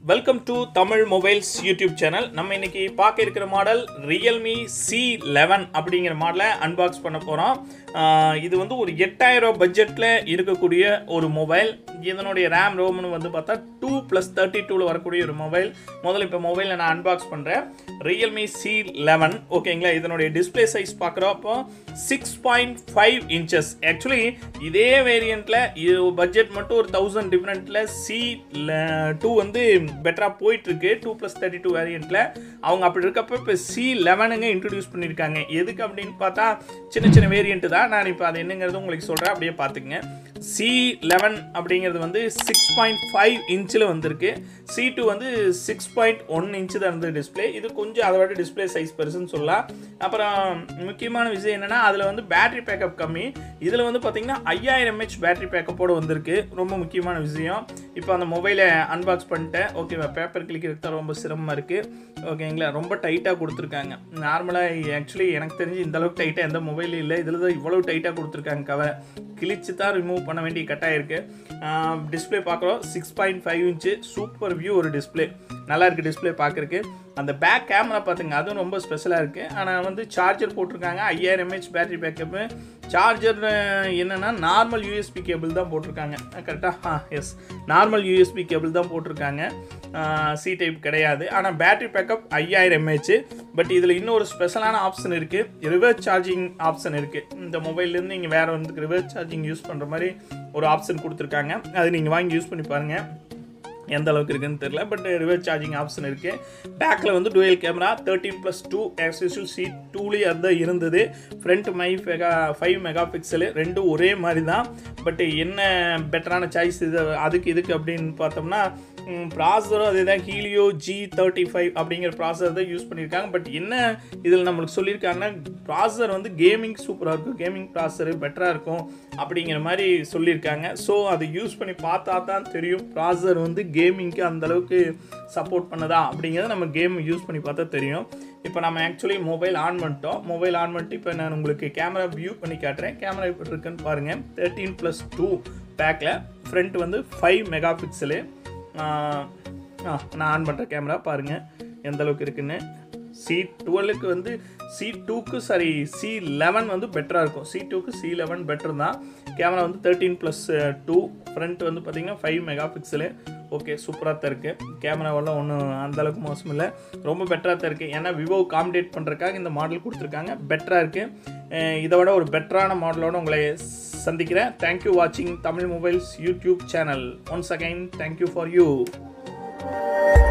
welcome to Tamil mobiles YouTube channel நம்ம இன்னைக்கு பார்க்க இருக்கிற மாடல் ரியல்மி சி லெவன் அப்படிங்கிற மாடலை அன்பாக்ஸ் பண்ண போகிறோம் இது வந்து ஒரு எட்டாயிரம் பட்ஜெட்டில் இருக்கக்கூடிய ஒரு மொபைல் இதனுடைய ரேம் ரோம்னு வந்து பார்த்தா டூ ப்ளஸ் தேர்ட்டி டூவில் வரக்கூடிய ஒரு மொபைல் முதல்ல இப்போ மொபைலை நான் அன்பாக்ஸ் பண்ணுறேன் ரியல்மி சி லெவன் ஓகேங்களா இதனுடைய டிஸ்பிளே சைஸ் பார்க்குறப்போ six point five inches actually இதே வேரியண்ட்டில் இது பட்ஜெட் மட்டும் ஒரு தௌசண்ட் டிஃப்ரெண்ட்டில் சி டூ வந்து பெட்டராக போயிட்டுருக்கு டூ ப்ளஸ் தேர்ட்டி டூ வேரியண்ட்டில் அவங்க அப்படி இருக்கப்போ இப்போ சி லெவனுங்க இன்ட்ரடியூஸ் பண்ணியிருக்காங்க எதுக்கு அப்படின்னு பார்த்தா சின்ன சின்ன வேரியண்ட்டு தான் நான் இப்போ அது என்னங்கிறது உங்களுக்கு சொல்கிறேன் அப்படியே பார்த்துக்குங்க சி லெவன் அப்படிங்கிறது வந்து சிக்ஸ் பாயிண்ட் ஃபைவ் இன்ச்சில் வந்திருக்கு சி டூ வந்து சிக்ஸ் பாயிண்ட் ஒன் இன்ச்சு தான் இருந்தது டிஸ்பிளே இது கொஞ்சம் அதை விட டிஸ்பிளே சைஸ் பெருசுன்னு சொல்லலாம் அப்புறம் முக்கியமான விஷயம் என்னென்னா அதில் வந்து பேட்டரி பேக்கப் கம்மி இதில் வந்து பார்த்தீங்கன்னா ஐயாயிரம் எம்ஹெச் பேட்டரி பேக்கப்போடு வந்திருக்கு ரொம்ப முக்கியமான விஷயம் இப்போ அந்த மொபைலை அன்பாக்ஸ் பண்ணிட்டேன் ஓகேவா பேப்பர் கிளிக்கிறதுக்கு தான் ரொம்ப சிரமமாக இருக்குது ஓகேங்களா ரொம்ப டைட்டாக கொடுத்துருக்காங்க நார்மலாக ஆக்சுவலி எனக்கு தெரிஞ்சு இந்த அளவுக்கு டைட்டாக எந்த மொபைலும் இல்லை இதில் தான் இவ்வளோ டைட்டாக கொடுத்துருக்காங்க கவர் கிழிச்சு தான் ரிமூவ் பண்ண வேண்டிய கட்டாயம் இருக்குது டிஸ்பிளே பார்க்குறோம் six point five inch super view ஒரு டிஸ்பிளே நல்லா இருக்குது டிஸ்பிளே பார்க்குறக்கு அந்த பேக் கேமரா பார்த்துங்க அதுவும் ரொம்ப ஸ்பெஷலாக இருக்குது ஆனால் வந்து சார்ஜர் போட்டிருக்காங்க ஐயாயிரம் எம்ஹெச் பேட்டரி பேக்கப்பு சார்ஜர் என்னென்னா நார்மல் யூஎஸ்பி கேபிள் தான் போட்டிருக்காங்க கரெக்டாக ஆ எஸ் நார்மல் யூஎஸ்பி கேபிள் தான் போட்டிருக்காங்க சி டைப் கிடையாது ஆனால் பேட்டரி பேக்கப் ஐயாயிரம் எம்ஹெச் பட் இதில் இன்னொரு ஸ்பெஷலான ஆப்ஷன் இருக்குது ரிவர்ஸ் சார்ஜிங் ஆப்ஷன் இருக்குது இந்த மொபைல்லேருந்து நீங்கள் வேறு வந்து ரிவர்ஸ் சார்ஜிங் யூஸ் பண்ணுற மாதிரி ஒரு ஆப்ஷன் கொடுத்துருக்காங்க அது நீங்கள் வாங்கி யூஸ் பண்ணி பாருங்கள் எந்த அளவுக்கு இருக்குன்னு தெரில பட் ரிவர்ஸ் சார்ஜிங் ஆப்ஷன் இருக்குது பேக்கில் வந்து dual camera thirteen plus two actually C டூலேயே அதுதான் இருந்தது ஃப்ரண்ட் மை மெகா ஃபைவ் மெகா பிக்சலு ரெண்டும் ஒரே மாதிரி தான் பட் என்ன பெட்டரான சாய்ஸ் இது அதுக்கு இதுக்கு அப்படின்னு பார்த்தோம்னா ப்ராசரும் அதே தான் ஹீலியோ ஜி தேர்ட்டி ஃபைவ் அப்படிங்கிற ப்ராசர் தான் யூஸ் பண்ணியிருக்காங்க பட் என்ன இதில் நம்மளுக்கு சொல்லியிருக்காங்கன்னா ப்ராசர் வந்து கேமிங் சூப்பராக இருக்கும் கேமிங் ப்ராசரு பெட்டராக இருக்கும் அப்படிங்கிற மாதிரி சொல்லியிருக்காங்க ஸோ அதை யூஸ் பண்ணி பார்த்தா தான் தெரியும் ப்ராசர் வந்து கேமிங்க்கு அந்தளவுக்கு சப்போர்ட் பண்ணதா அப்படிங்கிறத நம்ம கேம் யூஸ் பண்ணி பார்த்தா தெரியும் இப்போ நம்ம ஆக்சுவலி மொபைல் ஆன் பண்ணிட்டோம் மொபைல் ஆன் பண்ணிட்டு இப்போ நான் உங்களுக்கு கேமரா வியூ பண்ணி காட்டுறேன் கேமரா எப்படி இருக்குன்னு பாருங்கள் தேர்ட்டீன் ப்ளஸ் டூ பேக்கில் ஃப்ரண்ட் வந்து ஃபைவ் மெகா பிக்சலு நான் ஆன் பண்ணுற கேமரா பாருங்கள் எந்த அளவுக்கு இருக்குன்னு சி டுவெலுக்கு வந்து சி டூக்கு சாரி சி லெவன் வந்து பெட்டராக இருக்கும் சி டூக்கு சி லெவன் பெட்டர் தான் கேமரா வந்து தேர்ட்டீன் ப்ளஸ் டூ ஃப்ரண்ட் வந்து பார்த்திங்கன்னா ஃபைவ் மெகா பிக்சலு ஓகே சூப்பராக தான் இருக்குது கேமராவெல்லாம் ஒன்றும் அந்தளவுக்கு மோசம் இல்லை ரொம்ப பெட்டராக தான் இருக்குது ஏன்னா விவோ காம்டேட் பண்ணுறதுக்காக இந்த மாடல் கொடுத்துருக்காங்க பெட்டராக இருக்குது இதை விட ஒரு பெட்டரான மாடலோடு உங்களை சந்திக்கிறேன் தேங்க்யூ வாட்சிங் Tamil mobiles YouTube channel once again thank you for you